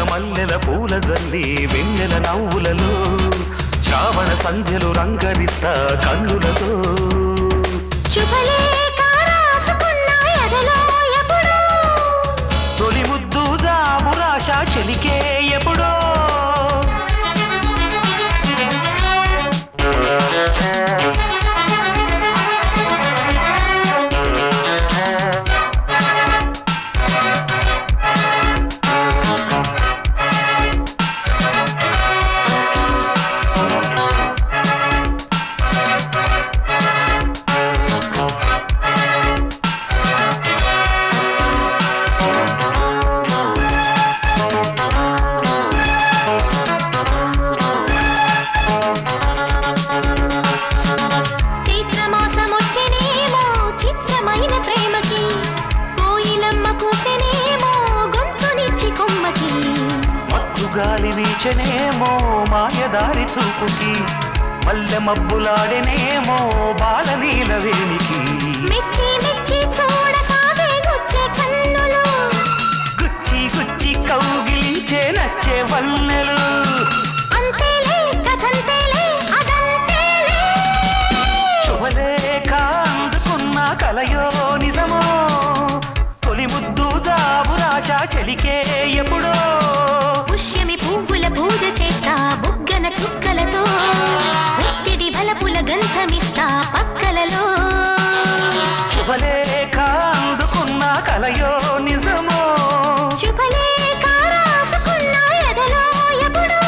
మల్లెల పూల జల్లి వెన్నెల నవ్వులలో శ్రావణ సంధ్యలు రంగరిస్తా కన్నులతో శుభలేఖ రాసుకున్న ఎదలో ఎప్పుడో తొలి ముద్దు జాము రాశ చెలికే ఎప్పుడో చైత్రమాసమొచ్చెనేమో చిత్రమైన ప్రేమకి కోయిలమ్మ కూసెనేమో గొంతునిచ్చి కొమ్మకి మత్తు గాలి వీచనేమో మాయదారి చూపుకి మల్లె మబ్బులాడెనేమో బాల నీల వేణికి మెచ్చి మెచ్చి చూడసాగే గుచ్చే కన్నులు గుచ్చి గుచ్చి కౌగిలించే నచ్చే వన్నెలు అంతేలే కథంతేలే అదంతేలే శుభలేఖ అందుకున్న కలయో నిజమో తొలి ముద్దు జాబు రాశ చెలికే ఎప్పుడో పుష్యమి పువ్వుల పూజ చేస్తా బుగ్గన చుక్కలతో ఒత్తిడి బలపుల గంధమిస్తా పక్కలలో శుభలేఖ అందుకున్న కలయో నిజమో శుభలేఖ రాసుకున్న ఎదలో ఎప్పుడో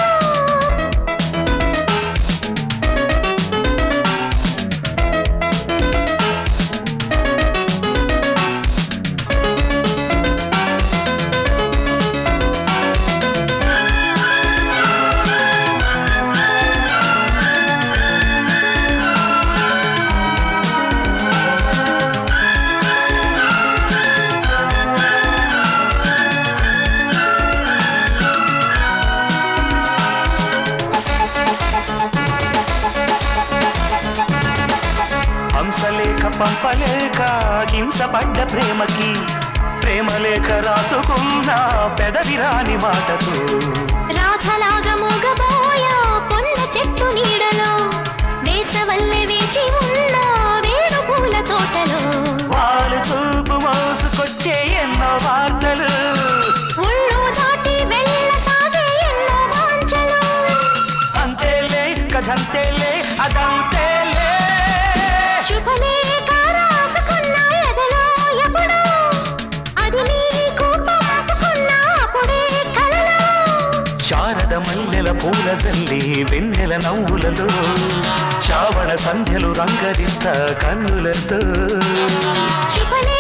హంసలేఖ పంపలేక హింసపడ్డ ప్రేమకి ప్రేమలేఖ రాసుకున్న పెదవి రాని మాటతో రాధలాగా మూగబోయా పొన్న చెట్టు నీడలో వేసవల్లె వేచి ఉన్న వేణు పూల తోటలో వాళ్ళు చూపు మోసుకొచ్చే ఎన్నో వార్తలు ఒళ్ళు దాటి వెళ్ళసాగే ఎన్నో వాంఛలు అంతేలే కథంతేలే అదంతేలే శుభలేఖ రాసుకున్న ఎదలో ఎప్పుడో అది నీకు పంపుకున్న అప్పుడే కలలో శారద మల్లెల పూలదల్లి వెన్నెల నవ్వులలో శ్రావణ సంధ్యలు రంగరిస్తా కన్నులతో శుభలేఖ